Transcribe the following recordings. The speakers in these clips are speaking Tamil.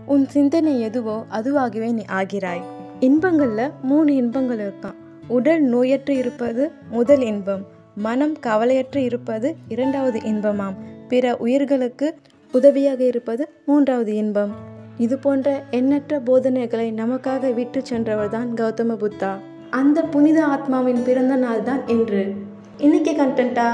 உன் சிந்தனை எதுவோ அதுவாகவே நீ ஆகிறாய் இன்பங்களில் மூணு இன்பங்கள் இருக்கான் உடல் நோயற்று இருப்பது முதல் இன்பம் மனம் கவலையற்று இருப்பது இரண்டாவது இன்பமாம் பிற உயிர்களுக்கு உதவியாக இருப்பது மூன்றாவது இன்பம் இது போன்ற எண்ணற்ற போதனைகளை நமக்காக விட்டு சென்றவர்தான் கௌதம புத்தா அந்த புனித ஆத்மாவின் பிறந்த நாள் தான் இன்று இன்னைக்கு கண்டென்ட்டா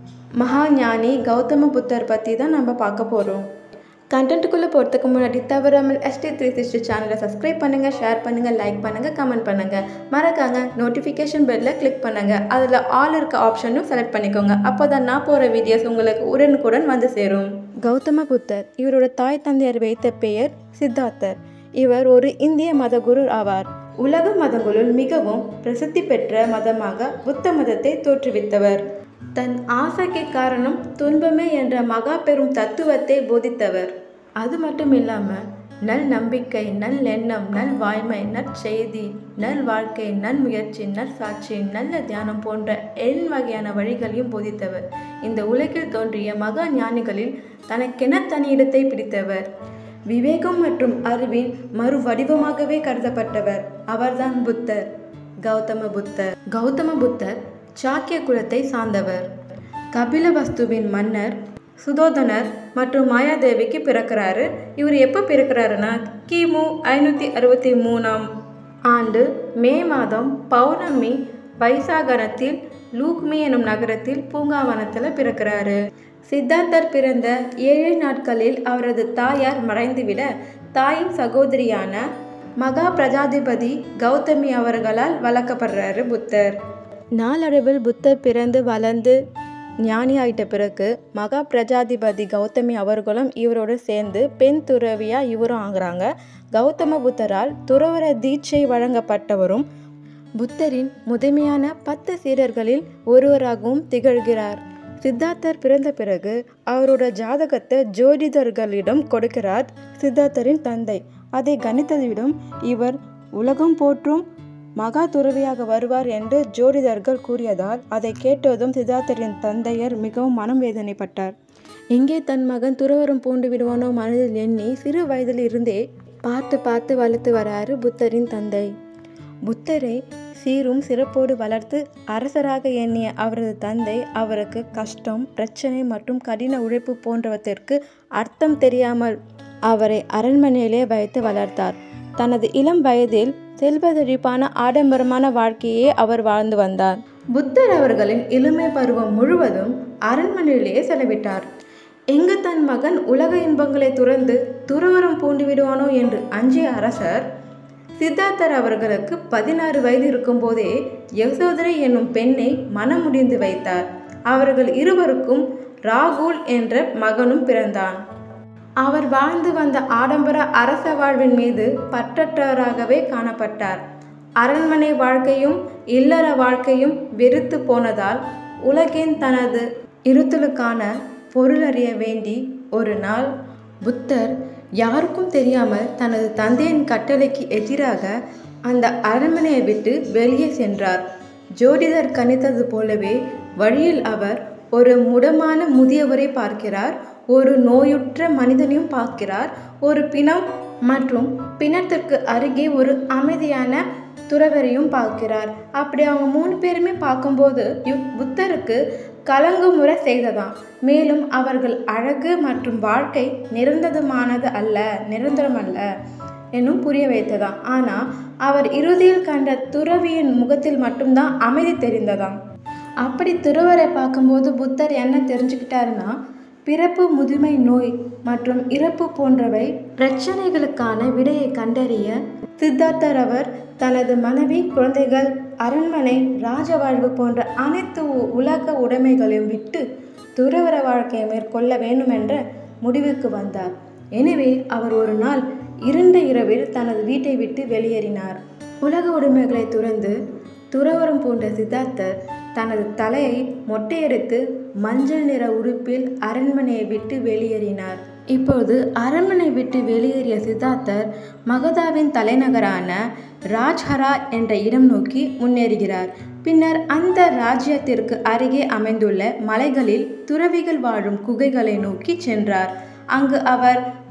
மகா ஞானி கௌதம புத்தர் பற்றி தான் நம்ம பார்க்க போகிறோம் கண்டென்ட்டுக்குள்ளே போகிறதுக்கு முன்னாடி தவறாமல் எஸ்டி த்ரீ சிக்ஸ்டி சேனலை சப்ஸ்கிரைப் பண்ணுங்கள் ஷேர் பண்ணுங்கள் லைக் பண்ணுங்கள் கமெண்ட் பண்ணுங்கள் மறக்காங்க நோட்டிஃபிகேஷன் பெல்லில் கிளிக் பண்ணுங்கள் அதில் ஆல் இருக்க ஆப்ஷனும் செலக்ட் பண்ணிக்கோங்க அப்போ தான் நான் போகிற வீடியோஸ் உங்களுக்கு உடனுக்குடன் வந்து சேரும் கௌதம புத்தர் இவரோட தாய் தந்தையர் வைத்த பெயர் சித்தார்த்தர் இவர் ஒரு இந்திய மதகுரு ஆவார் உலக மதங்களுள் மிகவும் பிரசித்தி பெற்ற மதமாக புத்த மதத்தை தோற்றுவித்தவர் தன் ஆசைக்கு காரணம் துன்பமே என்ற மகா பெரும் தத்துவத்தை போதித்தவர் அது மட்டும் இல்லாமல் நல் நம்பிக்கை நல் எண்ணம் நல் வாய்மை நற்செய்தி நல் வாழ்க்கை நல் முயற்சி நற்சாட்சி நல்ல தியானம் போன்ற எண் வகையான வழிகளையும் போதித்தவர் இந்த உலகில் தோன்றிய மகா ஞானிகளில் தனக்கென தனி இடத்தை பிடித்தவர் விவேகம் மற்றும் அறிவின் மறு வடிவமாகவே கருதப்பட்டவர் அவர்தான் புத்தர் கௌதம புத்தர் கௌதம புத்தர் சாக்கிய குலத்தை சார்ந்தவர் கபிலவஸ்துவின் மன்னர் சுதோதனர் மற்றும் மாயாதேவிக்கு பிறக்கிறாரு இவர் எப்போ பிறக்கிறாருன்னா கிமு ஐநூற்றி அறுபத்தி மூணாம் ஆண்டு மே மாதம் பௌர்ணமி வைசாகனத்தில் லூக்மி எனும் நகரத்தில் பூங்காவனத்தில் பிறக்கிறாரு சித்தார்த்தர் பிறந்த ஏழு நாட்களில் அவரது தாயார் மறைந்துவிட தாயின் சகோதரியான மகா பிரஜாதிபதி கௌதமி அவர்களால் வளர்க்கப்படுறாரு புத்தர் நாளடைவில் புத்தர் பிறந்து வளர்ந்து ஞானி ஆயிட்ட பிறகு மகா பிரஜாதிபதி கௌதமி அவர்களும் இவரோடு சேர்ந்து பெண் துறவியா இவரும் ஆகுறாங்க கௌதம புத்தரால் துறவர தீட்சை வழங்கப்பட்டவரும் புத்தரின் முதன்மையான பத்து சீடர்களில் ஒருவராகவும் திகழ்கிறார் சித்தார்த்தர் பிறந்த பிறகு அவரோட ஜாதகத்தை ஜோதிடர்களிடம் கொடுக்கிறார் சித்தார்த்தரின் தந்தை அதை கணித்ததிடம் இவர் உலகம் போற்றும் மகா துறவியாக வருவார் என்று ஜோதிடர்கள் கூறியதால் அதை கேட்டதும் சித்தார்த்தரின் தந்தையர் மிகவும் மனம் வேதனைப்பட்டார் எங்கே தன் மகன் துறவரம் பூண்டு விடுவானோ மனதில் எண்ணி சிறு வயதில் இருந்தே பார்த்து பார்த்து வளர்த்து வராரு புத்தரின் தந்தை புத்தரை சீரும் சிறப்போடு வளர்த்து அரசராக எண்ணிய அவரது தந்தை அவருக்கு கஷ்டம் பிரச்சனை மற்றும் கடின உழைப்பு போன்றவற்றிற்கு அர்த்தம் தெரியாமல் அவரை அரண்மனையிலே வைத்து வளர்த்தார் தனது இளம் வயதில் செல்வதழிப்பான ஆடம்பரமான வாழ்க்கையே அவர் வாழ்ந்து வந்தார் புத்தர் அவர்களின் இளமை பருவம் முழுவதும் அரண்மனையிலேயே செலவிட்டார் எங்கு தன் மகன் உலக இன்பங்களை துறந்து துறவரம் பூண்டு விடுவானோ என்று அஞ்சிய அரசர் சித்தார்த்தர் அவர்களுக்கு பதினாறு வயது இருக்கும்போதே யசோதரை என்னும் பெண்ணை மனம் முடிந்து வைத்தார் அவர்கள் இருவருக்கும் ராகுல் என்ற மகனும் பிறந்தான் அவர் வாழ்ந்து வந்த ஆடம்பர அரச வாழ்வின் மீது பற்றற்றவராகவே காணப்பட்டார் அரண்மனை வாழ்க்கையும் இல்லற வாழ்க்கையும் வெறுத்து போனதால் உலகின் தனது இருத்தலுக்கான பொருளறிய வேண்டி ஒரு நாள் புத்தர் யாருக்கும் தெரியாமல் தனது தந்தையின் கட்டளைக்கு எதிராக அந்த அரண்மனையை விட்டு வெளியே சென்றார் ஜோதிடர் கணித்தது போலவே வழியில் அவர் ஒரு முடமான முதியவரை பார்க்கிறார் ஒரு நோயுற்ற மனிதனையும் பார்க்கிறார் ஒரு பிணம் மற்றும் பிணத்திற்கு அருகே ஒரு அமைதியான துறவரையும் பார்க்கிறார் அப்படி அவங்க மூணு பேருமே பார்க்கும்போது இவ் புத்தருக்கு கலங்குமுறை செய்ததாம் மேலும் அவர்கள் அழகு மற்றும் வாழ்க்கை நிரந்தரமானது அல்ல நிரந்தரம் அல்ல என்னும் புரிய வைத்ததாம் ஆனால் அவர் இறுதியில் கண்ட துறவியின் முகத்தில் மட்டும்தான் அமைதி தெரிந்ததாம் அப்படி துறவரை பார்க்கும்போது புத்தர் என்ன தெரிஞ்சுக்கிட்டாருன்னா பிறப்பு முதுமை நோய் மற்றும் இறப்பு போன்றவை பிரச்சனைகளுக்கான விடையை கண்டறிய சித்தார்த்தர் அவர் தனது மனைவி குழந்தைகள் அரண்மனை ராஜவாழ்வு போன்ற அனைத்து உலக உடைமைகளையும் விட்டு துறவர வாழ்க்கையை மேற்கொள்ள வேண்டுமென்ற முடிவுக்கு வந்தார் எனவே அவர் ஒரு நாள் இருண்ட இரவில் தனது வீட்டை விட்டு வெளியேறினார் உலக உடைமைகளை துறந்து துறவரம் போன்ற சித்தார்த்தர் தனது தலையை மொட்டையெடுத்து மஞ்சள் நிற உடுப்பில் அரண்மனையை விட்டு வெளியேறினார் இப்போது அரண்மனை விட்டு வெளியேறிய சித்தார்த்தர் மகதாவின் தலைநகரான ராஜ்ஹரா என்ற இடம் நோக்கி முன்னேறுகிறார் பின்னர் அந்த ராஜ்யத்திற்கு அருகே அமைந்துள்ள மலைகளில் துறவிகள் வாழும் குகைகளை நோக்கி சென்றார் அங்கு அவர்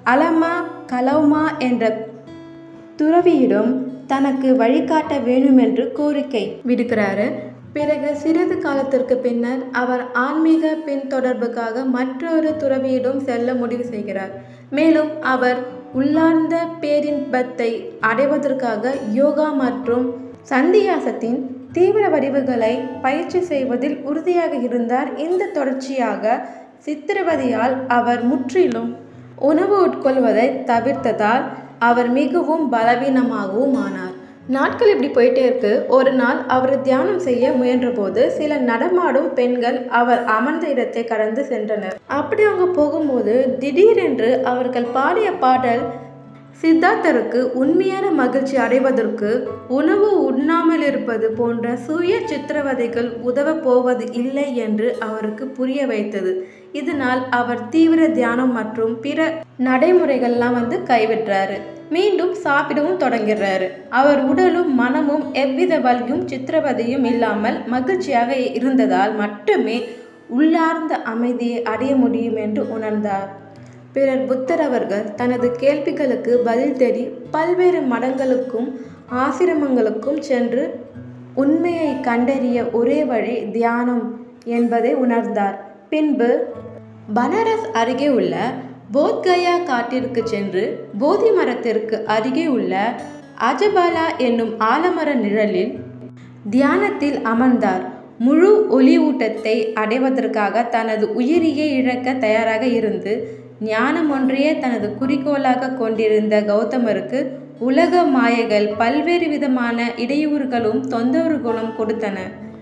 அலமா கலௌமா என்ற துறவியிடம் தனக்கு வழிகாட்ட வேண்டுமென்று கோரிக்கை விடுக்கிறாரு பிறகு சிறிது காலத்திற்கு பின்னர் அவர் ஆன்மீக பின்தொடர்புக்காக மற்றொரு துறவியிடம் செல்ல முடிவு செய்கிறார் மேலும் அவர் உள்ளார்ந்த பேரின்பத்தை அடைவதற்காக யோகா மற்றும் சந்தியாசத்தின் தீவிர வடிவுகளை பயிற்சி செய்வதில் உறுதியாக இருந்தார் இந்த தொடர்ச்சியாக சித்திரவதையால் அவர் முற்றிலும் உணவு உட்கொள்வதை தவிர்த்ததால் அவர் மிகவும் பலவீனமாகவும் ஆனார் நாட்கள் இப்படி போயிட்டே இருக்கு ஒரு நாள் அவர் தியானம் செய்ய முயன்றபோது சில நடமாடும் பெண்கள் அவர் அமர்ந்த இடத்தை கடந்து சென்றனர் அப்படி அவங்க போகும்போது திடீரென்று அவர்கள் பாடிய பாடல் சித்தார்த்தருக்கு உண்மையான மகிழ்ச்சி அடைவதற்கு உணவு உண்ணாமல் இருப்பது போன்ற சுய சித்திரவதைகள் உதவப் போவது இல்லை என்று அவருக்கு புரிய வைத்தது இதனால் அவர் தீவிர தியானம் மற்றும் பிற நடைமுறைகள்லாம் வந்து கைவிட்டாரு மீண்டும் சாப்பிடவும் தொடங்கிறாரு அவர் உடலும் மனமும் எவ்வித வலியும் சித்திரவதையும் இல்லாமல் மகிழ்ச்சியாக இருந்ததால் மட்டுமே உள்ளார்ந்த அமைதியை அடைய முடியும் என்று உணர்ந்தார் பிறர் புத்தர் அவர்கள் தனது கேள்விகளுக்கு பதில் தேடி பல்வேறு மடங்களுக்கும் ஆசிரமங்களுக்கும் சென்று உண்மையை கண்டறிய ஒரே வழி தியானம் என்பதை உணர்ந்தார் பின்பு பனாரஸ் அருகே உள்ள போத்கயா காட்டிற்கு சென்று போதி மரத்திற்கு அருகே உள்ள அஜபாலா என்னும் ஆலமர நிழலில் தியானத்தில் அமர்ந்தார் முழு ஒளிவூட்டத்தை அடைவதற்காக தனது உயிரியை இழக்க தயாராக இருந்து ஞானம் ஒன்றையே தனது குறிக்கோளாக கொண்டிருந்த கௌதமருக்கு உலக மாயைகள் பல்வேறு விதமான இடையூறுகளும் தொந்தரவுகளும் கொடுத்தன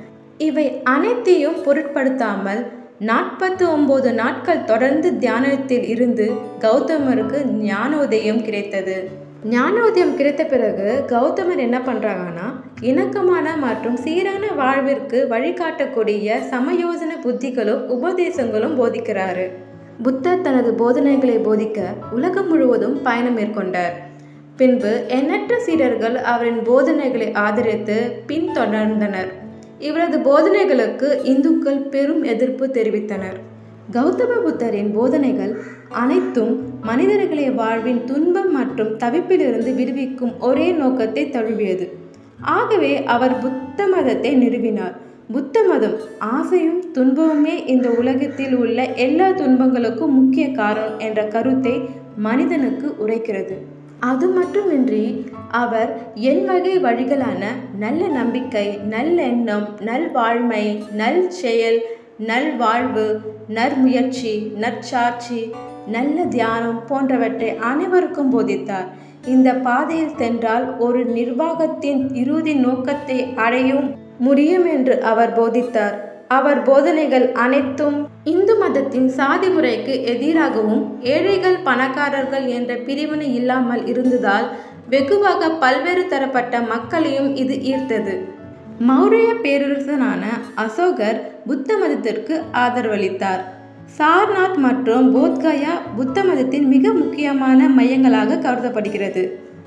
இவை அனைத்தையும் பொருட்படுத்தாமல் நாற்பத்து ஒன்பது நாட்கள் தொடர்ந்து தியானத்தில் இருந்து கௌதமருக்கு ஞானோதயம் கிடைத்தது ஞானோதயம் கிடைத்த பிறகு கௌதமர் என்ன பண்ணுறாங்கன்னா இணக்கமான மற்றும் சீரான வாழ்விற்கு வழிகாட்டக்கூடிய சமயோசன புத்திகளும் உபதேசங்களும் போதிக்கிறாரு புத்தர் தனது போதனைகளை போதிக்க உலகம் முழுவதும் பயணம் மேற்கொண்டார் பின்பு எண்ணற்ற சீடர்கள் அவரின் போதனைகளை ஆதரித்து பின்தொடர்ந்தனர் இவரது போதனைகளுக்கு இந்துக்கள் பெரும் எதிர்ப்பு தெரிவித்தனர் கௌதம புத்தரின் போதனைகள் அனைத்தும் மனிதர்களை வாழ்வின் துன்பம் மற்றும் தவிப்பிலிருந்து விடுவிக்கும் ஒரே நோக்கத்தை தழுவியது ஆகவே அவர் புத்த மதத்தை நிறுவினார் புத்த மதம் ஆசையும் துன்பமுமே இந்த உலகத்தில் உள்ள எல்லா துன்பங்களுக்கும் முக்கிய காரணம் என்ற கருத்தை மனிதனுக்கு உரைக்கிறது அது மட்டுமின்றி அவர் என் வகை வழிகளான நல்ல நம்பிக்கை நல்லெண்ணம் நல்வாழ்மை நல் செயல் நல்வாழ்வு நற்முயற்சி நற்சாட்சி நல்ல தியானம் போன்றவற்றை அனைவருக்கும் போதித்தார் இந்த பாதையில் சென்றால் ஒரு நிர்வாகத்தின் இறுதி நோக்கத்தை அடையும் முடியும் என்று அவர் போதித்தார் அவர் போதனைகள் அனைத்தும் இந்து மதத்தின் சாதி முறைக்கு எதிராகவும் ஏழைகள் பணக்காரர்கள் என்ற பிரிவினை இல்லாமல் இருந்ததால் வெகுவாக பல்வேறு தரப்பட்ட மக்களையும் இது ஈர்த்தது மௌரிய பேரரசனான அசோகர் புத்த மதத்திற்கு ஆதரவளித்தார் சார்நாத் மற்றும் போத்கயா புத்த மதத்தின் மிக முக்கியமான மையங்களாக கருதப்படுகிறது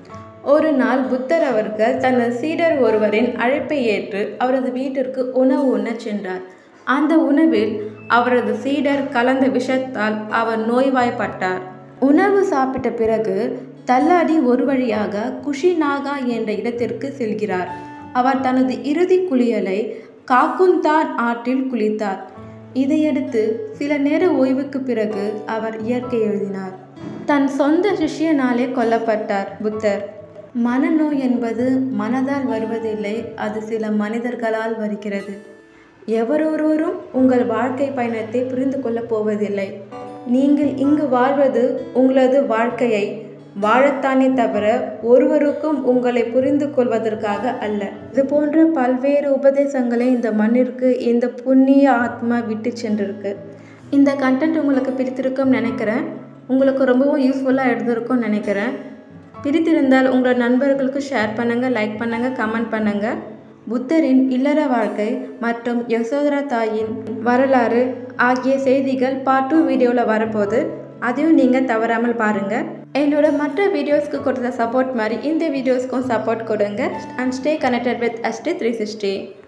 ஒரு நாள் புத்தர் அவர்கள் தனது சீடர் ஒருவரின் அழைப்பை ஏற்று அவரது வீட்டிற்கு உணவு உண்ணச் சென்றார் அந்த உணவில் அவரது சீடர் கலந்த விஷத்தால் அவர் நோய்வாய்ப்பட்டார் உணவு சாப்பிட்ட பிறகு தள்ளாடி ஒரு வழியாக குஷிநாகா என்ற இடத்திற்கு செல்கிறார் அவர் தனது இறுதி குளியலை காக்குந்தான் ஆற்றில் குளித்தார் இதையடுத்து சில நேர ஓய்வுக்கு பிறகு அவர் இயற்கை எழுதினார் தன் சொந்த சிஷ்யனாலே கொல்லப்பட்டார் புத்தர் மனநோய் என்பது மனதால் வருவதில்லை அது சில மனிதர்களால் வருகிறது எவரொருவரும் உங்கள் வாழ்க்கை பயணத்தை புரிந்து கொள்ளப் போவதில்லை நீங்கள் இங்கு வாழ்வது உங்களது வாழ்க்கையை வாழத்தானே தவிர ஒருவருக்கும் உங்களை புரிந்து கொள்வதற்காக அல்ல இது போன்ற பல்வேறு உபதேசங்களை இந்த மண்ணிற்கு இந்த புண்ணிய ஆத்மா விட்டு சென்றிருக்கு இந்த கண்டென்ட் உங்களுக்கு பிடித்திருக்கும் நினைக்கிறேன் உங்களுக்கு ரொம்பவும் யூஸ்ஃபுல்லாக இருந்திருக்கும்னு நினைக்கிறேன் பிடித்திருந்தால் உங்களோட நண்பர்களுக்கு ஷேர் பண்ணுங்கள் லைக் பண்ணுங்கள் கமெண்ட் பண்ணுங்கள் புத்தரின் இல்லற வாழ்க்கை மற்றும் யசோதரா தாயின் வரலாறு ஆகிய செய்திகள் பார்ட் டூ வீடியோவில் வரப்போகுது அதையும் நீங்கள் தவறாமல் பாருங்கள் என்னோட மற்ற வீடியோஸ்க்கு கொடுத்த சப்போர்ட் மாதிரி இந்த வீடியோஸ்க்கும் சப்போர்ட் கொடுங்க and stay connected with us ST three sixty